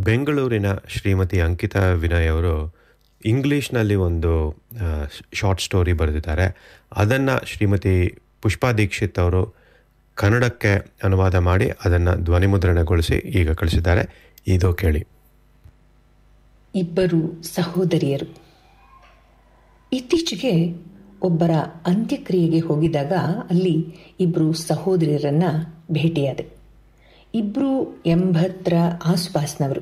ಬೆಂಗಳೂರಿನ ಶ್ರೀಮತಿ ಅಂಕಿತಾ ವಿನಯ್ ಅವರು ಇಂಗ್ಲೀಷ್ನಲ್ಲಿ ಒಂದು ಶಾರ್ಟ್ ಸ್ಟೋರಿ ಬರೆದಿದ್ದಾರೆ ಅದನ್ನು ಶ್ರೀಮತಿ ಪುಷ್ಪಾ ದೀಕ್ಷಿತ್ ಅವರು ಕನ್ನಡಕ್ಕೆ ಅನುವಾದ ಮಾಡಿ ಅದನ್ನು ಧ್ವನಿಮುದ್ರಣಗೊಳಿಸಿ ಈಗ ಕಳಿಸಿದ್ದಾರೆ ಇದು ಕೇಳಿ ಇಬ್ಬರು ಸಹೋದರಿಯರು ಇತ್ತೀಚೆಗೆ ಒಬ್ಬರ ಅಂತ್ಯಕ್ರಿಯೆಗೆ ಹೋಗಿದಾಗ ಅಲ್ಲಿ ಇಬ್ಬರು ಸಹೋದರಿಯರನ್ನ ಭೇಟಿಯಾದೆ ಇಬ್ಬರು ಎಂಬತ್ತರ ಆಸುಪಾಸಿನವರು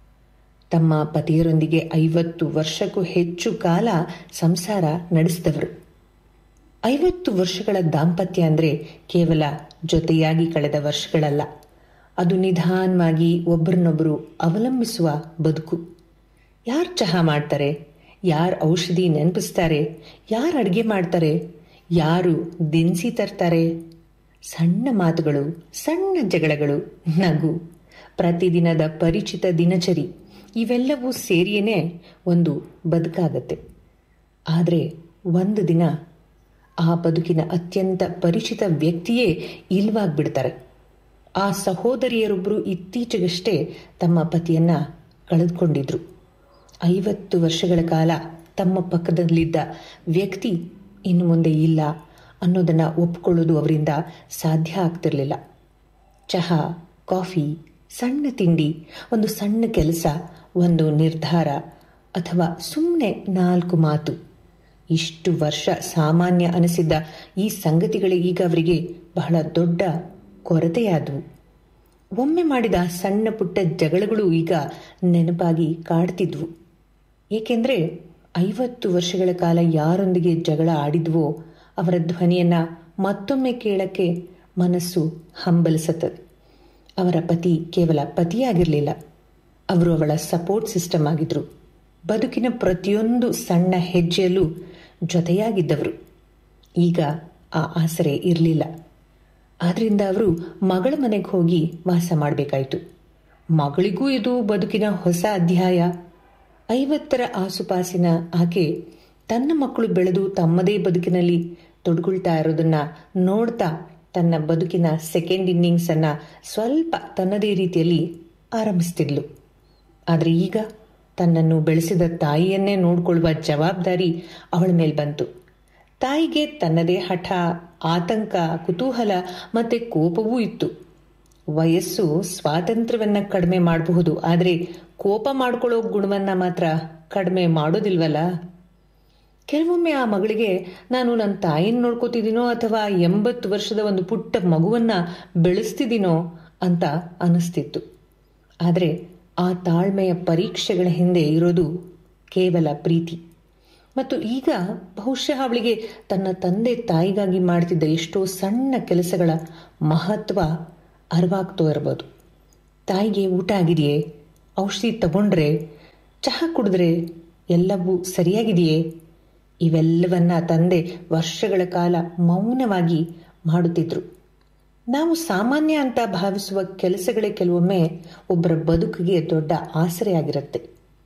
ತಮ್ಮ ಪತಿಯರೊಂದಿಗೆ ಐವತ್ತು ವರ್ಷಕ್ಕೂ ಹೆಚ್ಚು ಕಾಲ ಸಂಸಾರ ನಡೆಸಿದವರು ಐವತ್ತು ವರ್ಷಗಳ ದಾಂಪತ್ಯ ಅಂದರೆ ಕೇವಲ ಜೊತೆಯಾಗಿ ಕಳೆದ ವರ್ಷಗಳಲ್ಲ ಅದು ನಿಧಾನವಾಗಿ ಒಬ್ಬರನ್ನೊಬ್ಬರು ಅವಲಂಬಿಸುವ ಬದುಕು ಯಾರು ಚಹಾ ಮಾಡ್ತಾರೆ ಯಾರು ಔಷಧಿ ನೆನಪಿಸ್ತಾರೆ ಯಾರು ಅಡುಗೆ ಮಾಡ್ತಾರೆ ಯಾರು ದಿನಸಿ ತರ್ತಾರೆ ಸಣ್ಣ ಮಾತುಗಳು ಸಣ್ಣ ಜಗಳಗಳು ನಗು ಪ್ರತಿದಿನದ ಪರಿಚಿತ ದಿನಚರಿ ಇವೆಲ್ಲವೂ ಸೇರಿಯೇ ಒಂದು ಬದುಕಾಗತ್ತೆ ಆದರೆ ಒಂದು ದಿನ ಆ ಬದುಕಿನ ಅತ್ಯಂತ ಪರಿಚಿತ ವ್ಯಕ್ತಿಯೇ ಇಲ್ವಾಗ್ಬಿಡ್ತಾರೆ ಆ ಸಹೋದರಿಯರೊಬ್ಬರು ಇತ್ತೀಚೆಗಷ್ಟೇ ತಮ್ಮ ಪತಿಯನ್ನ ಕಳೆದುಕೊಂಡಿದ್ರು ಐವತ್ತು ವರ್ಷಗಳ ಕಾಲ ತಮ್ಮ ಪಕ್ಕದಲ್ಲಿದ್ದ ವ್ಯಕ್ತಿ ಇನ್ನು ಮುಂದೆ ಇಲ್ಲ ಅನ್ನೋದನ್ನ ಒಪ್ಕೊಳ್ಳೋದು ಅವರಿಂದ ಸಾಧ್ಯ ಆಗ್ತಿರ್ಲಿಲ್ಲ ಚಹಾ ಕಾಫಿ ಸಣ್ಣ ತಿಂಡಿ ಒಂದು ಸಣ್ಣ ಕೆಲಸ ಒಂದು ನಿರ್ಧಾರ ಅಥವಾ ಸುಮ್ಮನೆ ನಾಲ್ಕು ಮಾತು ಇಷ್ಟು ವರ್ಷ ಸಾಮಾನ್ಯ ಅನಿಸಿದ್ದ ಈ ಸಂಗತಿಗಳೇ ಈಗ ಅವರಿಗೆ ಬಹಳ ದೊಡ್ಡ ಕೊರತೆಯಾದವು ಒಮ್ಮೆ ಮಾಡಿದ ಸಣ್ಣ ಪುಟ್ಟ ಜಗಳಗಳು ಈಗ ನೆನಪಾಗಿ ಕಾಡ್ತಿದ್ವು ಏಕೆಂದರೆ ಐವತ್ತು ವರ್ಷಗಳ ಕಾಲ ಯಾರೊಂದಿಗೆ ಜಗಳ ಆಡಿದ್ವೋ ಅವರ ಧ್ವನಿಯನ್ನ ಮತ್ತೊಮ್ಮೆ ಕೇಳಕ್ಕೆ ಮನಸ್ಸು ಹಂಬಲಿಸುತ್ತದೆ ಅವರ ಪತಿ ಕೇವಲ ಪತಿಯಾಗಿರಲಿಲ್ಲ ಅವರು ಅವಳ ಸಪೋರ್ಟ್ ಸಿಸ್ಟಮ್ ಆಗಿದ್ರು ಬದುಕಿನ ಪ್ರತಿಯೊಂದು ಸಣ್ಣ ಹೆಜ್ಜೆಯಲ್ಲೂ ಜೊತೆಯಾಗಿದ್ದವರು ಈಗ ಆ ಆಸರೆ ಇರಲಿಲ್ಲ ಆದ್ರಿಂದ ಅವರು ಮಗಳ ಮನೆಗೆ ಹೋಗಿ ವಾಸ ಮಾಡಬೇಕಾಯಿತು ಮಗಳಿಗೂ ಇದು ಬದುಕಿನ ಹೊಸ ಅಧ್ಯಾಯ ಐವತ್ತರ ಆಸುಪಾಸಿನ ಆಕೆ ತನ್ನ ಮಕ್ಕಳು ಬೆಳೆದು ತಮ್ಮದೇ ಬದುಕಿನಲ್ಲಿ ತೊಡಗುಳ್ತಾ ಇರೋದನ್ನ ನೋಡ್ತಾ ತನ್ನ ಬದುಕಿನ ಸೆಕೆಂಡ್ ಇನ್ನಿಂಗ್ಸ್ ಅನ್ನ ಸ್ವಲ್ಪ ತನ್ನದೇ ರೀತಿಯಲ್ಲಿ ಆರಂಭಿಸ್ತಿದ್ಲು ಆದರೆ ಈಗ ತನ್ನನ್ನು ಬೆಳೆಸಿದ ತಾಯಿಯನ್ನೇ ನೋಡಿಕೊಳ್ಳುವ ಜವಾಬ್ದಾರಿ ಅವಳ ಮೇಲೆ ಬಂತು ತಾಯಿಗೆ ತನ್ನದೇ ಹಠ ಆತಂಕ ಕುತೂಹಲ ಮತ್ತೆ ಕೋಪವೂ ಇತ್ತು ವಯಸ್ಸು ಸ್ವಾತಂತ್ರ್ಯವನ್ನ ಕಡಿಮೆ ಮಾಡಬಹುದು ಆದರೆ ಕೋಪ ಮಾಡ್ಕೊಳ್ಳೋ ಗುಣವನ್ನ ಮಾತ್ರ ಕಡಿಮೆ ಮಾಡೋದಿಲ್ವಲ್ಲ ಕೆಲವೊಮ್ಮೆ ಆ ಮಗಳಿಗೆ ನಾನು ನನ್ನ ತಾಯಿನ ನೋಡ್ಕೋತಿದ್ದೀನೋ ಅಥವಾ ಎಂಬತ್ತು ವರ್ಷದ ಒಂದು ಪುಟ್ಟ ಮಗುವನ್ನ ಬೆಳೆಸ್ತಿದ್ದೀನೋ ಅಂತ ಅನಿಸ್ತಿತ್ತು ಆದರೆ ಆ ತಾಳ್ಮೆಯ ಪರೀಕ್ಷೆಗಳ ಹಿಂದೆ ಇರೋದು ಕೇವಲ ಪ್ರೀತಿ ಮತ್ತು ಈಗ ಬಹುಶಃ ಅವಳಿಗೆ ತನ್ನ ತಂದೆ ತಾಯಿಗಾಗಿ ಮಾಡ್ತಿದ್ದ ಎಷ್ಟೋ ಸಣ್ಣ ಕೆಲಸಗಳ ಮಹತ್ವ ಅರಿವಾಗ್ತೋ ಇರ್ಬೋದು ತಾಯಿಗೆ ಊಟ ಆಗಿದೆಯೇ ಔಷಧಿ ತಗೊಂಡ್ರೆ ಚಹಾ ಕುಡಿದ್ರೆ ಎಲ್ಲವೂ ಸರಿಯಾಗಿದೆಯೇ ಇವೆಲ್ಲವನ್ನ ತಂದೆ ವರ್ಷಗಳ ಕಾಲ ಮೌನವಾಗಿ ಮಾಡುತ್ತಿದ್ರು ನಾವು ಸಾಮಾನ್ಯ ಅಂತ ಭಾವಿಸುವ ಕೆಲಸಗಳೇ ಕೆಲವೊಮ್ಮೆ ಒಬ್ಬರ ಬದುಕಿಗೆ ದೊಡ್ಡ ಆಸರೆಯಾಗಿರುತ್ತೆ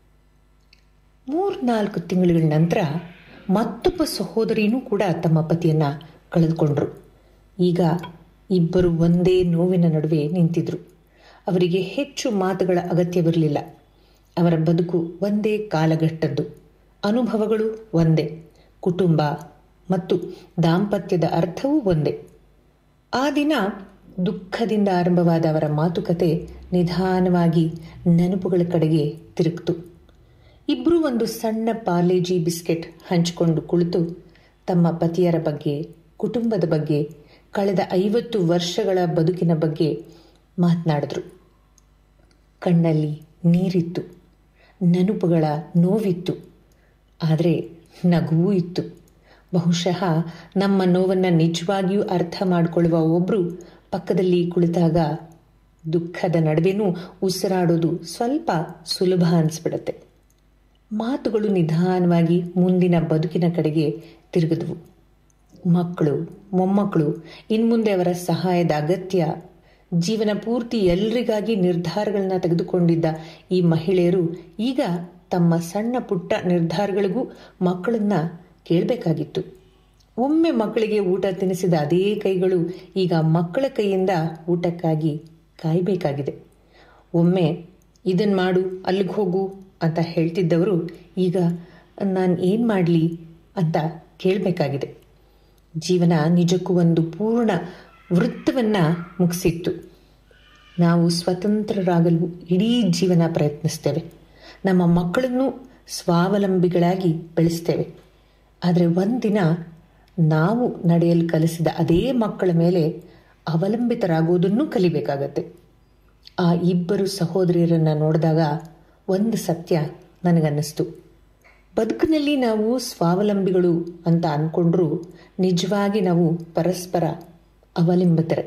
ಮೂರ್ನಾಲ್ಕು ತಿಂಗಳ ನಂತರ ಮತ್ತೊಬ್ಬ ಸಹೋದರಿನೂ ಕೂಡ ತಮ್ಮ ಪತಿಯನ್ನ ಕಳೆದುಕೊಂಡ್ರು ಈಗ ಇಬ್ಬರು ಒಂದೇ ನೋವಿನ ನಡುವೆ ನಿಂತಿದ್ರು ಅವರಿಗೆ ಹೆಚ್ಚು ಮಾತುಗಳ ಅಗತ್ಯವಿರಲಿಲ್ಲ ಅವರ ಬದುಕು ಒಂದೇ ಕಾಲಘಟ್ಟದ್ದು ಅನುಭವಗಳು ಒಂದೇ ಕುಟುಂಬ ಮತ್ತು ದಾಂಪತ್ಯದ ಅರ್ಥವೂ ಒಂದೇ ಆ ದಿನ ದುಃಖದಿಂದ ಆರಂಭವಾದ ಅವರ ಮಾತುಕತೆ ನಿಧಾನವಾಗಿ ನೆನಪುಗಳ ಕಡೆಗೆ ತಿರುಗ್ತು ಇಬ್ಬರೂ ಒಂದು ಸಣ್ಣ ಪಾರ್ಲೇಜಿ ಬಿಸ್ಕೆಟ್ ಹಂಚಿಕೊಂಡು ಕುಳಿತು ತಮ್ಮ ಪತಿಯರ ಬಗ್ಗೆ ಕುಟುಂಬದ ಬಗ್ಗೆ ಕಳೆದ ಐವತ್ತು ವರ್ಷಗಳ ಬದುಕಿನ ಬಗ್ಗೆ ಮಾತನಾಡಿದ್ರು ಕಣ್ಣಲ್ಲಿ ನೀರಿತ್ತು ನೆನಪುಗಳ ನೋವಿತ್ತು ಆದರೆ ನಗುವೂ ಇತ್ತು ಬಹುಶಃ ನಮ್ಮ ನೋವನ್ನು ನಿಜವಾಗಿಯೂ ಅರ್ಥ ಮಾಡಿಕೊಳ್ಳುವ ಒಬ್ಬರು ಪಕ್ಕದಲ್ಲಿ ಕುಳಿತಾಗ ದುಃಖದ ನಡುವೆನೂ ಉಸಿರಾಡೋದು ಸ್ವಲ್ಪ ಸುಲಭ ಅನಿಸ್ಬಿಡತ್ತೆ ಮಾತುಗಳು ನಿಧಾನವಾಗಿ ಮುಂದಿನ ಬದುಕಿನ ಕಡೆಗೆ ತಿರುಗಿದ್ವು ಮಕ್ಕಳು ಮೊಮ್ಮಕ್ಕಳು ಇನ್ಮುಂದೆ ಅವರ ಸಹಾಯದ ಅಗತ್ಯ ಜೀವನ ಪೂರ್ತಿ ಎಲ್ರಿಗಾಗಿ ನಿರ್ಧಾರಗಳನ್ನ ತೆಗೆದುಕೊಂಡಿದ್ದ ಈ ಮಹಿಳೆಯರು ಈಗ ತಮ್ಮ ಸಣ್ಣ ಪುಟ್ಟ ನಿರ್ಧಾರಗಳಿಗೂ ಮಕ್ಕಳನ್ನ ಕೇಳಬೇಕಾಗಿತ್ತು ಒಮ್ಮೆ ಮಕ್ಕಳಿಗೆ ಊಟ ತಿನ್ನಿಸಿದ ಅದೇ ಕೈಗಳು ಈಗ ಮಕ್ಕಳ ಕೈಯಿಂದ ಊಟಕ್ಕಾಗಿ ಕಾಯಬೇಕಾಗಿದೆ ಒಮ್ಮೆ ಇದನ್ನು ಮಾಡು ಅಲ್ಲಿಗೆ ಹೋಗು ಅಂತ ಹೇಳ್ತಿದ್ದವರು ಈಗ ನಾನು ಏನು ಮಾಡಲಿ ಅಂತ ಕೇಳಬೇಕಾಗಿದೆ ಜೀವನ ನಿಜಕ್ಕೂ ಒಂದು ಪೂರ್ಣ ವೃತ್ತವನ್ನು ಮುಗಿಸಿತ್ತು ನಾವು ಸ್ವತಂತ್ರರಾಗಲು ಇಡೀ ಜೀವನ ಪ್ರಯತ್ನಿಸ್ತೇವೆ ನಮ್ಮ ಮಕ್ಕಳನ್ನು ಸ್ವಾವಲಂಬಿಗಳಾಗಿ ಬೆಳೆಸ್ತೇವೆ ಆದರೆ ಒಂದಿನ ನಾವು ನಡೆಯಲು ಕಲಿಸಿದ ಅದೇ ಮಕ್ಕಳ ಮೇಲೆ ಅವಲಂಬಿತರಾಗುವುದನ್ನು ಕಲಿಬೇಕಾಗತ್ತೆ ಆ ಇಬ್ಬರು ಸಹೋದರಿಯರನ್ನು ನೋಡಿದಾಗ ಒಂದು ಸತ್ಯ ನನಗನ್ನಿಸ್ತು ಬದುಕಿನಲ್ಲಿ ನಾವು ಸ್ವಾವಲಂಬಿಗಳು ಅಂತ ಅಂದ್ಕೊಂಡ್ರೂ ನಿಜವಾಗಿ ನಾವು ಪರಸ್ಪರ ಅವಲಂಬಿತರೆ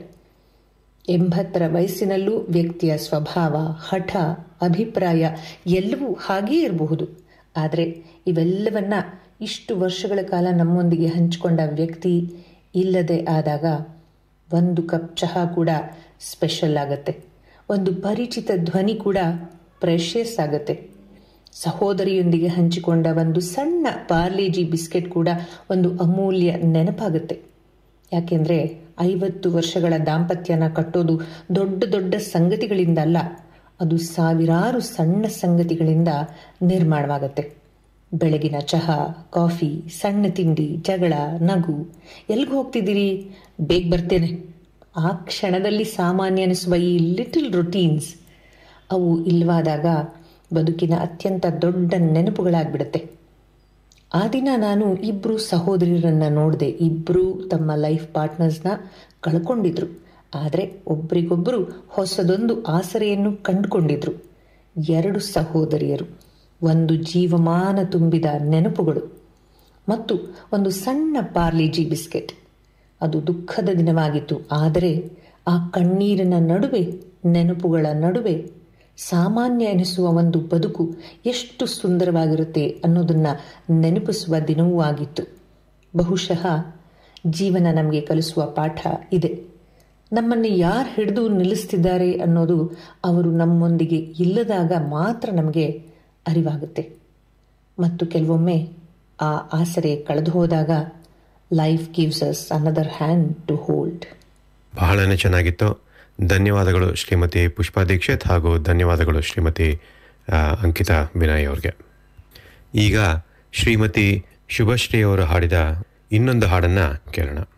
ಎಂಬತ್ತರ ವಯಸ್ಸಿನಲ್ಲೂ ವ್ಯಕ್ತಿಯ ಸ್ವಭಾವ ಹಠ ಅಭಿಪ್ರಾಯ ಎಲ್ಲವೂ ಹಾಗೇ ಇರಬಹುದು ಆದರೆ ಇವೆಲ್ಲವನ್ನ ಇಷ್ಟು ವರ್ಷಗಳ ಕಾಲ ನಮ್ಮೊಂದಿಗೆ ಹಂಚಿಕೊಂಡ ವ್ಯಕ್ತಿ ಇಲ್ಲದೆ ಆದಾಗ ಒಂದು ಕಪ್ ಚಹಾ ಕೂಡ ಸ್ಪೆಷಲ್ ಆಗತ್ತೆ ಒಂದು ಪರಿಚಿತ ಧ್ವನಿ ಕೂಡ ಪ್ರೆಷಿಯಸ್ ಆಗತ್ತೆ ಸಹೋದರಿಯೊಂದಿಗೆ ಹಂಚಿಕೊಂಡ ಒಂದು ಸಣ್ಣ ಪಾರ್ಲೇಜಿ ಬಿಸ್ಕೆಟ್ ಕೂಡ ಒಂದು ಅಮೂಲ್ಯ ನೆನಪಾಗುತ್ತೆ ಯಾಕೆಂದರೆ ಐವತ್ತು ವರ್ಷಗಳ ದಾಂಪತ್ಯನ ಕಟ್ಟೋದು ದೊಡ್ಡ ದೊಡ್ಡ ಸಂಗತಿಗಳಿಂದ ಅಲ್ಲ ಅದು ಸಾವಿರಾರು ಸಣ್ಣ ಸಂಗತಿಗಳಿಂದ ನಿರ್ಮಾಣವಾಗತ್ತೆ ಬೆಳಗಿನ ಚಹಾ ಕಾಫಿ ಸಣ್ಣ ತಿಂಡಿ ಜಗಳ ನಗು ಎಲ್ಲಿಗೆ ಹೋಗ್ತಿದ್ದೀರಿ ಬೇಗ ಬರ್ತೇನೆ ಆ ಕ್ಷಣದಲ್ಲಿ ಸಾಮಾನ್ಯ ಅನಿಸುವ ಈ ಲಿಟಲ್ ರುಟೀನ್ಸ್ ಅವು ಇಲ್ವಾದಾಗ ಬದುಕಿನ ಅತ್ಯಂತ ದೊಡ್ಡ ನೆನಪುಗಳಾಗ್ಬಿಡುತ್ತೆ ಆ ದಿನ ನಾನು ಇಬ್ಬರು ಸಹೋದರಿಯರನ್ನು ನೋಡಿದೆ ಇಬ್ಬರು ತಮ್ಮ ಲೈಫ್ ಪಾರ್ಟ್ನರ್ಸ್ನ ಕಳ್ಕೊಂಡಿದ್ರು ಆದರೆ ಒಬ್ರಿಗೊಬ್ಬರು ಹೊಸದೊಂದು ಆಸರೆಯನ್ನು ಕಂಡುಕೊಂಡಿದ್ರು ಎರಡು ಸಹೋದರಿಯರು ಒಂದು ಜೀವಮಾನ ತುಂಬಿದ ನೆನಪುಗಳು ಮತ್ತು ಒಂದು ಸಣ್ಣ ಪಾರ್ಲಿಜಿ ಬಿಸ್ಕೆಟ್ ಅದು ದುಃಖದ ದಿನವಾಗಿತ್ತು ಆದರೆ ಆ ಕಣ್ಣೀರಿನ ನಡುವೆ ನೆನಪುಗಳ ನಡುವೆ ಸಾಮಾನ್ಯ ಎನಿಸುವ ಒಂದು ಬದುಕು ಎಷ್ಟು ಸುಂದರವಾಗಿರುತ್ತೆ ಅನ್ನೋದನ್ನು ನೆನಪಿಸುವ ದಿನವೂ ಆಗಿತ್ತು ಬಹುಶಃ ಜೀವನ ನಮಗೆ ಕಲಿಸುವ ಪಾಠ ಇದೆ ನಮ್ಮನ್ನು ಯಾರು ಹಿಡಿದು ನಿಲ್ಲಿಸ್ತಿದ್ದಾರೆ ಅನ್ನೋದು ಅವರು ನಮ್ಮೊಂದಿಗೆ ಇಲ್ಲದಾಗ ಮಾತ್ರ ನಮಗೆ ಅರಿವಾಗುತ್ತೆ ಮತ್ತು ಕೆಲವೊಮ್ಮೆ ಆ ಆಸರೆ ಕಳೆದು ಹೋದಾಗ life gives us another hand to hold ಬಹಳನೇ ಚೆನ್ನಾಗಿತ್ತು ಧನ್ಯವಾದಗಳು ಶ್ರೀಮತಿ ಪುಷ್ಪಾ ದೀಕ್ಷಿತ್ ಹಾಗೂ ಧನ್ಯವಾದಗಳು ಶ್ರೀಮತಿ ಆ, ಅಂಕಿತಾ ವಿನಯ್ ಅವ್ರಿಗೆ ಈಗ ಶ್ರೀಮತಿ ಶುಭಶ್ರೀ ಅವರು ಹಾಡಿದ ಇನ್ನೊಂದು ಹಾಡನ್ನು ಕೇಳೋಣ